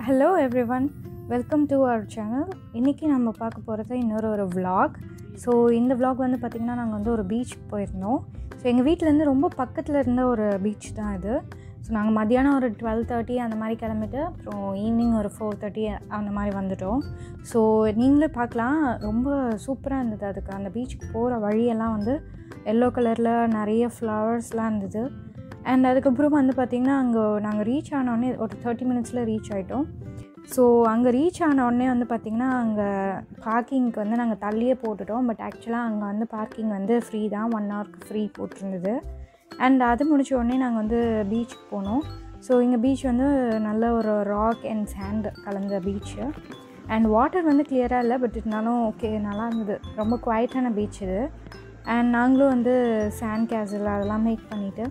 hello everyone welcome to our channel இன்றைக்கி நம்ம பார்க்க போகிறது இன்னொரு ஒரு vlog ஸோ இந்த vlog வந்து பார்த்திங்கன்னா நாங்கள் வந்து ஒரு பீச் போயிருந்தோம் ஸோ எங்கள் வீட்டிலேருந்து ரொம்ப பக்கத்தில் இருந்த ஒரு பீச் தான் இது ஸோ நாங்கள் மத்தியானம் ஒரு டுவெல் தேர்ட்டி அந்த மாதிரி கிளம்பிட்டு அப்புறம் ஈவினிங் ஒரு ஃபோர் தேர்ட்டி அந்த மாதிரி வந்துட்டோம் ஸோ நீங்களே பார்க்கலாம் ரொம்ப சூப்பராக இருந்தது அதுக்கு அந்த பீச்சுக்கு போகிற வழியெல்லாம் வந்து எல்லோ கலரில் நிறைய ஃப்ளவர்ஸ்லாம் இருந்தது அண்ட் அதுக்கப்புறம் வந்து பார்த்திங்கன்னா அங்கே நாங்கள் ரீச் ஆனோடனே ஒரு தேர்ட்டி மினிட்ஸில் ரீச் ஆகிட்டோம் ஸோ அங்கே ரீச் ஆனோடனே வந்து பார்த்திங்கன்னா அங்கே பார்க்கிங்க்கு வந்து நாங்கள் தள்ளியே போட்டுட்டோம் பட் ஆக்சுவலாக அங்கே வந்து பார்க்கிங் வந்து ஃப்ரீ தான் ஒன் ஹவருக்கு ஃப்ரீ போட்டிருந்தது அண்ட் அது முடிச்ச உடனே நாங்கள் வந்து பீச்சுக்கு போனோம் ஸோ இங்கே பீச் வந்து நல்ல ஒரு ராக் அண்ட் சேண்ட் கலந்த பீச்சு அண்ட் வாட்டர் வந்து கிளியராக இல்லை பட் இருந்தாலும் ஓகே நல்லா இருந்தது ரொம்ப குவைட்டான பீச் இது அண்ட் நாங்களும் வந்து சேண்ட் கேசல் அதெல்லாம் மேக் பண்ணிவிட்டு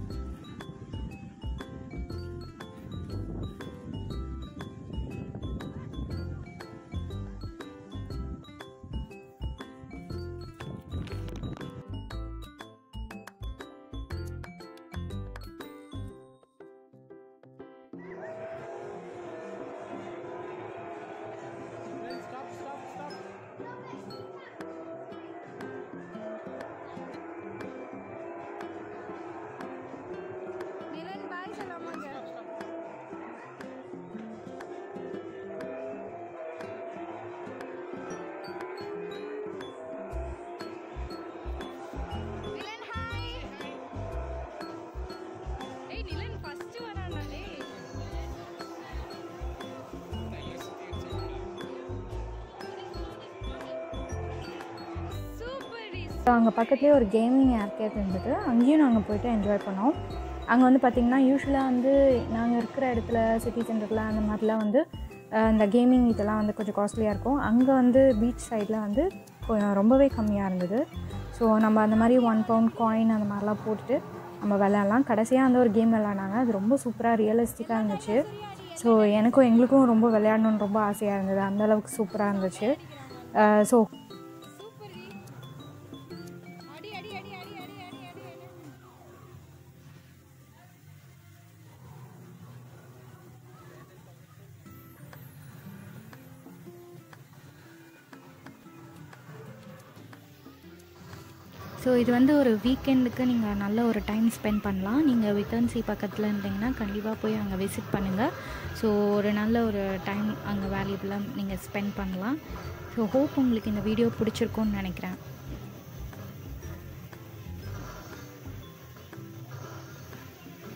நிலன் பாய் சொல்லாமாங்க நிலன் ஹாய் ஏய் நிலன் ஃபர்ஸ்ட் வரானா டேய் சூப்பர் அங்கே பக்கத்துலேயே ஒரு கேமிங் ஏர்கேட் இருந்தது அங்கேயும் நாங்கள் போயிட்டு என்ஜாய் பண்ணோம் அங்கே வந்து பார்த்திங்கன்னா யூஸ்வலாக வந்து நாங்கள் இருக்கிற இடத்துல சிட்டி சென்டரில் அந்த மாதிரிலாம் வந்து அஹ், இந்த கேமிங் இதெல்லாம் வந்து கொஞ்சம் காஸ்ட்லியாக இருக்கும் அங்கே வந்து பீச் சைடில் வந்து கொஞ்சம் ரொம்பவே கம்மியாக இருந்தது ஸோ நம்ம அந்த மாதிரி ஒன் பவுண்ட் காயின் அந்த மாதிரிலாம் போட்டுட்டு நம்ம விளையாடலாம் கடைசியாக அந்த ஒரு கேம் விளையாடினாங்க அது ரொம்ப சூப்பராக ரியலிஸ்டிக்காக இருந்துச்சு ஸோ எனக்கும் எங்களுக்கும் ரொம்ப விளையாடணுன்னு ரொம்ப ஆசையாக இருந்தது அந்த அளவுக்கு சூப்பராக இருந்துச்சு ஸோ சூப்பர் அடி அடி அடி அடி அடி அடி அடி அடி ஸோ இது வந்து ஒரு வீக்கெண்டுக்கு நீங்கள் நல்ல ஒரு டைம் ஸ்பெண்ட் பண்ணலாம் நீங்கள் வித்தன்சி பக்கத்தில் இருந்தீங்கன்னா கண்டிப்பாக போய் அங்கே விசிட் பண்ணுங்கள் ஸோ ஒரு நல்ல ஒரு டைம் அங்கே வேல்யூபிளாக நீங்கள் ஸ்பெண்ட் பண்ணலாம் ஸோ ஹோப் உங்களுக்கு இந்த வீடியோ பிடிச்சிருக்கும்னு நினைக்கிறேன்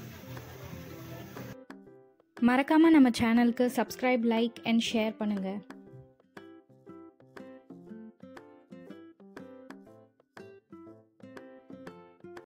மறக்காமல் நம்ம சேனலுக்கு சப்ஸ்கிரைப் லைக் அண்ட் ஷேர் பண்ணுங்கள்